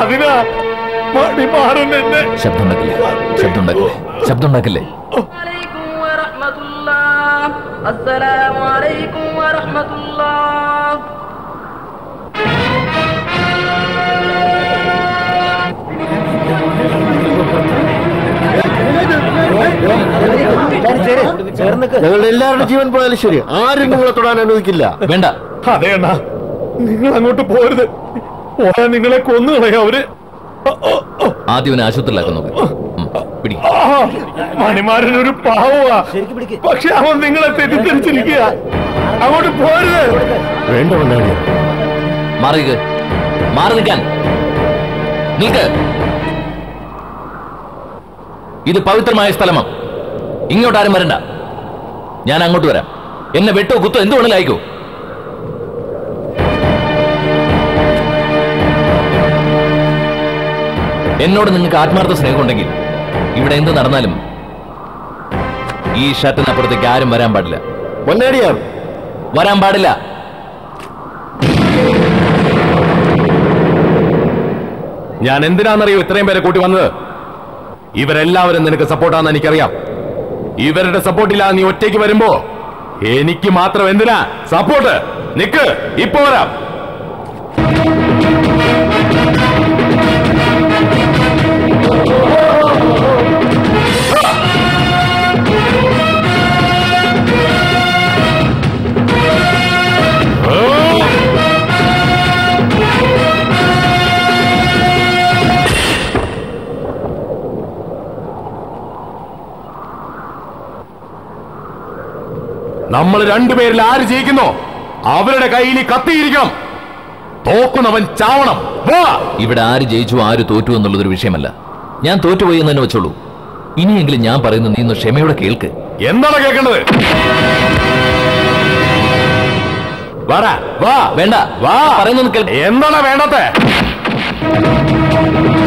അതിനാ മണിമാരൻ എന്നെ ശബ്ദമുണ്ടാക്കില്ലേ ശബ്ദമുണ്ടാക്കില്ലേ ശബ്ദമുണ്ടാക്കില്ലേ عليكم ورحمة الله السلام عليكم ورحمة الله ഞങ്ങളുടെ എല്ലാവരുടെ ജീവൻ പോയാലും ശരി ആരും നിങ്ങളെ തൊടാൻ അനുവദിക്കില്ല വേണ്ട അതെ അണ്ണാ നിങ്ങൾ അങ്ങോട്ട് പോരുത് പോയാ നിങ്ങളെ കൊന്നു കളയാ അവര് ആദ്യം അവനെ ആശുപത്രിയിലാക്കാൻ നോക്ക് ഉം, പിടി ആ, മണിമാരൻ ഒരു പാവമാ പക്ഷെ അവൻ നിങ്ങളെ തെറ്റിദ്ധരിച്ചിരിക്കുക അങ്ങോട്ട് പോരുത് വേണ്ട മുന്നാടി മാറി നിൽക്ക് മാറി നിൽക്കാൻ നിൽക്ക് ഇത് പവിത്രമായ സ്ഥലമാണ് ഇങ്ങോട്ട് ആരും വരണ്ട ഞാൻ അങ്ങോട്ട് വരാം എന്നെ വെട്ടോ കുത്തോ എന്ത് വേണേലും അയക്കോ എന്നോട് നിങ്ങൾക്ക് ആത്മാർത്ഥ സ്നേഹമുണ്ടെങ്കിൽ ഇവിടെ എന്ത് നടന്നാലും ഈ ഷർട്ടിനപ്പുറത്തേക്ക് ആരും വരാൻ പാടില്ല പൊന്നാടിയാർ വരാൻ പാടില്ല ഞാൻ എന്തിനാണെന്നറിയോ ഇത്രയും പേരെ കൂട്ടി വന്നത് ഇവരെല്ലാവരും നിനക്ക് സപ്പോർട്ടാന്ന് എനിക്കറിയാം ഇവരുടെ സപ്പോർട്ടില്ലാതെ നീ ഒറ്റയ്ക്ക് വരുമ്പോ എനിക്ക് മാത്രം എന്തിനാ സപ്പോർട്ട് നിക്ക് ഇപ്പൊ വരാം നമ്മൾ രണ്ടുപേരിൽ ആര് ജയിക്കുന്നോ അവരുടെ കയ്യിൽ ഈ കത്തിയിരിക്കണം തോക്കുന്നവൻ ചാവണം വാ ഇവിടെ ആര് ജയിച്ചു ആര് തോറ്റു എന്നുള്ളതൊരു വിഷയമല്ല ഞാൻ തോറ്റുപോയി എന്ന് തന്നെ വെച്ചോളൂ ഇനിയെങ്കിലും ഞാൻ പറയുന്നത് നീ ഒന്ന് ക്ഷമയോടെ കേൾക്ക് എന്താണ് കേൾക്കേണ്ടത് വാടാ വാ വേണ്ട വാ പറയുന്നത് കേൾ എന്താണ് വേണ്ടത്തെ